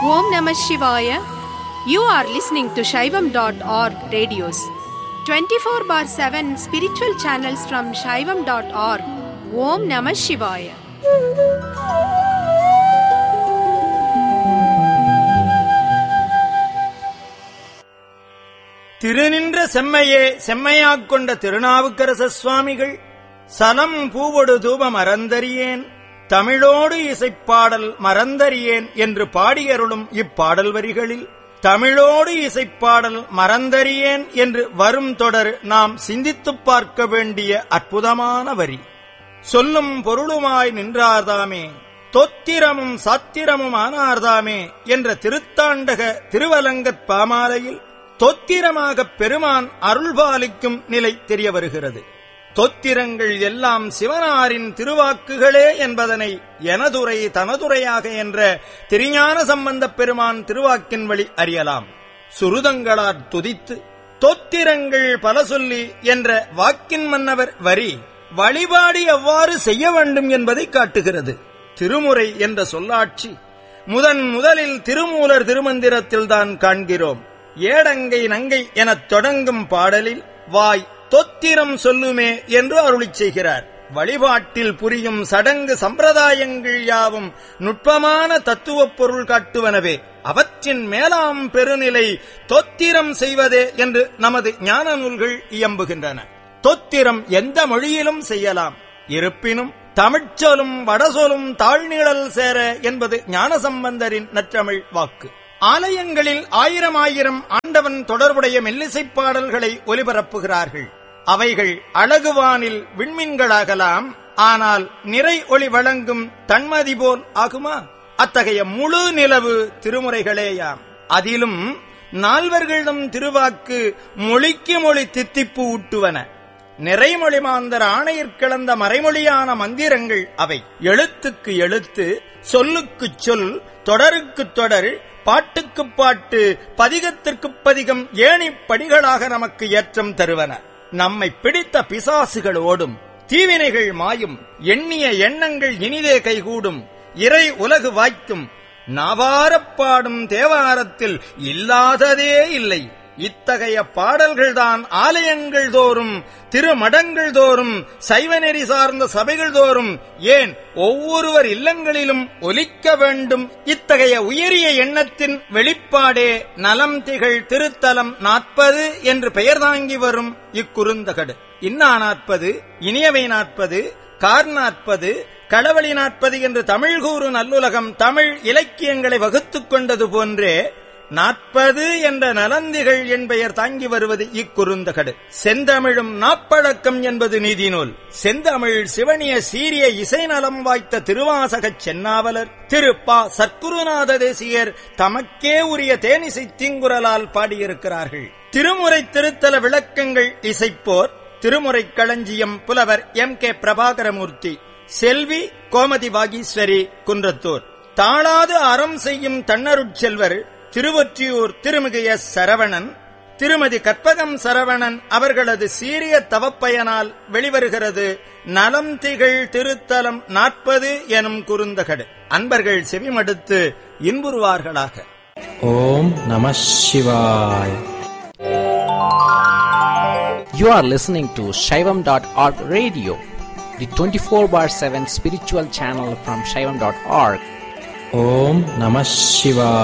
ஓம் நம சிவாய you are listening to Saivam dot org radios twenty four for seven spiritual channels from Saivam dot org ஓம் நம சிவாய திருநின்ற செம்மையே செம்மையாக் கொண்ட திருநாவுக்கரச சுவாமிகள் சலம் பூவொடு தூபம் மறந்தறியேன் தமிழோடு இசைப்பாடல் மறந்தறியேன் என்று பாடியருளும் இப்பாடல் வரிகளில் தமிழோடு இசைப்பாடல் மறந்தறியேன் என்று வரும் தொடர் நாம் சிந்தித்துப் பார்க்க வேண்டிய அற்புதமான வரி சொல்லும் பொருளுமாய் நின்றார்தாமே தொத்திரமும் சாத்திரமும் ஆனார்தாமே என்ற திருத்தாண்டக திருவலங்கத் பாமாலையில் தொத்திரமாகப் பெருமான் அருள்பாலிக்கும் நிலை தெரிய வருகிறது தொத்திரங்கள் எல்லாம் சிவனாரின் திருவாக்குகளே என்பதனை எனதுரை தனதுரையாக என்ற திருஞான சம்பந்தப் பெருமான் திருவாக்கின் வழி அறியலாம் சுருதங்களாற் துதித்து தொத்திரங்கள் பல சொல்லி என்ற வாக்கின் மன்னவர் வரி வழிபாடு எவ்வாறு செய்ய வேண்டும் என்பதை காட்டுகிறது திருமுறை என்ற சொல்லாட்சி முதன் முதலில் திருமூலர் திருமந்திரத்தில்தான் காண்கிறோம் ஏடங்கை நங்கை எனத் தொடங்கும் பாடலில் வாய் தொத்திரம் சொல்லுமே என்று அருளிச் செய்கிறார் வழிபாட்டில் புரியும் சடங்கு சம்பிரதாயங்கள் யாவும் நுட்பமான தத்துவப் பொருள் காட்டுவனவே அவற்றின் மேலாம் பெருநிலை தொத்திரம் செய்வதே என்று நமது ஞான நூல்கள் இயம்புகின்றன தொத்திரம் எந்த மொழியிலும் செய்யலாம் இருப்பினும் தமிழ்ச்சொலும் வடசொலும் தாழ்நிழல் சேர என்பது ஞானசம்பந்தரின் நற்றமிழ் வாக்கு ஆலயங்களில் ஆயிரம் ஆயிரம் ஆண்டவன் தொடர்புடைய மெல்லிசைப் பாடல்களை ஒலிபரப்புகிறார்கள் அவைகள் அழகுவானில் விண்மீன்களாகலாம் ஆனால் நிறை ஒளி வழங்கும் தன்மதி போல் ஆகுமா அத்தகைய முழு நிலவு திருமுறைகளேயாம் அதிலும் நால்வர்களிடம் திருவாக்கு மொழிக்கு மொழி தித்திப்பு ஊட்டுவன நிறைமொழி மாந்தர் ஆணையிற் கிளந்த மறைமொழியான மந்திரங்கள் அவை எழுத்துக்கு எழுத்து சொல்லுக்குச் சொல் தொடருக்குத் தொடர் பாட்டுக்குப் பாட்டு பதிகத்திற்குப் பதிகம் ஏணிப் படிகளாக நமக்கு ஏற்றம் தருவன நம்மை பிடித்த பிசாசுகள் ஓடும் தீவினைகள் மாயும் எண்ணிய எண்ணங்கள் இனிதே கைகூடும் இறை உலகு வாய்க்கும் நாவாரப் பாடும் தேவாரத்தில் இல்லாததே இல்லை இத்தகைய பாடல்கள்தான் ஆலயங்கள் தோறும் திருமடங்கள் தோறும் சைவநெறி சார்ந்த சபைகள் தோறும் ஏன் ஒவ்வொருவர் இல்லங்களிலும் ஒலிக்க வேண்டும் இத்தகைய உயரிய எண்ணத்தின் வெளிப்பாடே நலம் திகழ் திருத்தலம் நாற்பது என்று பெயர் தாங்கி வரும் இக்குறுந்தகடு இன்னா நாற்பது இனியவை நாற்பது கார் நாற்பது களவழி நாற்பது என்று தமிழ் கூறு நல்லுலகம் தமிழ் இலக்கியங்களை வகுத்துக் கொண்டது போன்றே நாற்பது என்ற நலந்திகள் என் பெயர் தாங்கி வருவது இக்குறுந்தகடு செந்தமிழும் நாப்பழக்கம் என்பது நீதி நூல் செந்தமிழ் சிவனிய சீரிய இசை நலம் வாய்த்த திருவாசகச் சென்னாவலர் திரு பா சற்குருநாத தேசியர் தமக்கே உரிய தேனிசை தீங்குரலால் பாடியிருக்கிறார்கள் திருமுறை திருத்தல விளக்கங்கள் இசைப்போர் திருமுறை களஞ்சியம் புலவர் எம் கே பிரபாகரமூர்த்தி செல்வி கோமதி வாகீஸ்வரி குன்றத்தூர் தாளாது அறம் செய்யும் தன்னருட்செல்வர் திருவொற்றியூர் திருமிகு எஸ் சரவணன் திருமதி கற்பகம் சரவணன் அவர்களது சீரிய தவப்பயனால் வெளிவருகிறது நலம் திகழ் திருத்தலம் நாற்பது எனும் குறுந்தகடு அன்பர்கள் செவிமடுத்து இன்புறுவார்களாக ஓம் நம சிவாய் You are listening to Shaivam.org radio, the 24 bar 7 spiritual channel from Shaivam.org. Om Namah Shivaya.